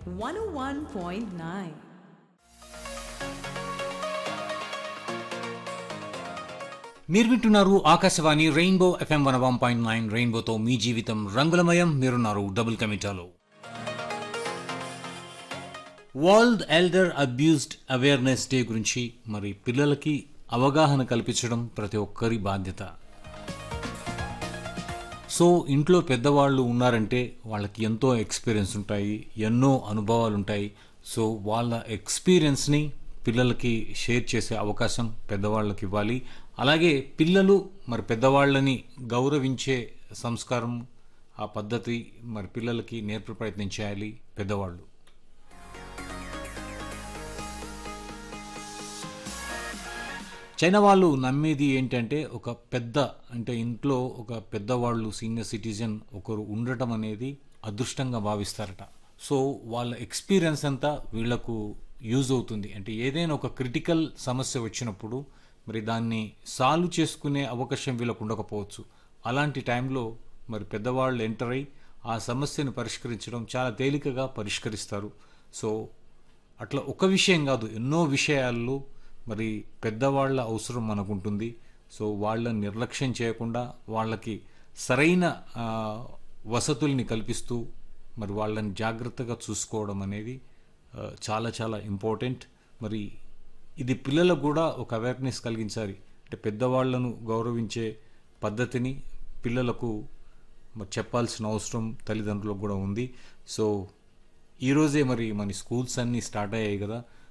101.9. మీరు వింటున్నారు Akashvani rainbow FM one one point nine రెయిన్బోతో మీ జీవితం రంగులమయం మీరున్నారు డబుల్ కమిటాలో world elder abused awareness day గురించి మరి పిల్లలకి అవగాహన కల్పించడం ప్రతి ఒక్కరి బాధ్యత సో ఇంట్లో పెద్దవాళ్ళు ఉన్నారంటే వాళ్ళకి ఎంతో ఎక్స్పీరియన్స్ ఉంటాయి ఎన్నో అనుభవాలు ఉంటాయి సో వాళ్ళ ఎక్స్పీరియన్స్ని పిల్లలకి షేర్ చేసే అవకాశం పెద్దవాళ్ళకి ఇవ్వాలి అలాగే పిల్లలు మరి పెద్దవాళ్ళని గౌరవించే సంస్కారం ఆ పద్ధతి మరి పిల్లలకి నేర్పే ప్రయత్నం చేయాలి పెద్దవాళ్ళు చైనా వాళ్ళు నమ్మేది ఏంటంటే ఒక పెద్ద అంటే ఇంట్లో ఒక పెద్దవాళ్ళు సీనియర్ సిటిజన్ ఒకరు ఉండటం అనేది అదృష్టంగా భావిస్తారట సో వాళ్ళ ఎక్స్పీరియన్స్ అంతా వీళ్లకు యూజ్ అవుతుంది అంటే ఏదైనా ఒక క్రిటికల్ సమస్య వచ్చినప్పుడు మరి దాన్ని సాల్వ్ చేసుకునే అవకాశం వీళ్ళకు ఉండకపోవచ్చు అలాంటి టైంలో మరి పెద్దవాళ్ళు ఎంటర్ అయి ఆ సమస్యను పరిష్కరించడం చాలా తేలికగా పరిష్కరిస్తారు సో అట్లా ఒక విషయం కాదు ఎన్నో విషయాల్లో మరి పెద్దవాళ్ళ అవసరం మనకుంటుంది సో వాళ్ళని నిర్లక్ష్యం చేయకుండా వాళ్ళకి సరైన ఆ, వసతుల్ని కల్పిస్తూ మరి వాళ్ళని జాగ్రత్తగా చూసుకోవడం అనేది ఆ, చాలా చాలా ఇంపార్టెంట్ మరి ఇది పిల్లలకు కూడా ఒక అవేర్నెస్ కలిగించాలి అంటే పెద్దవాళ్లను గౌరవించే పద్ధతిని పిల్లలకు మరి చెప్పాల్సిన అవసరం తల్లిదండ్రులకు కూడా ఉంది సో ఈరోజే మరి మన స్కూల్స్ అన్నీ స్టార్ట్ అయ్యాయి కదా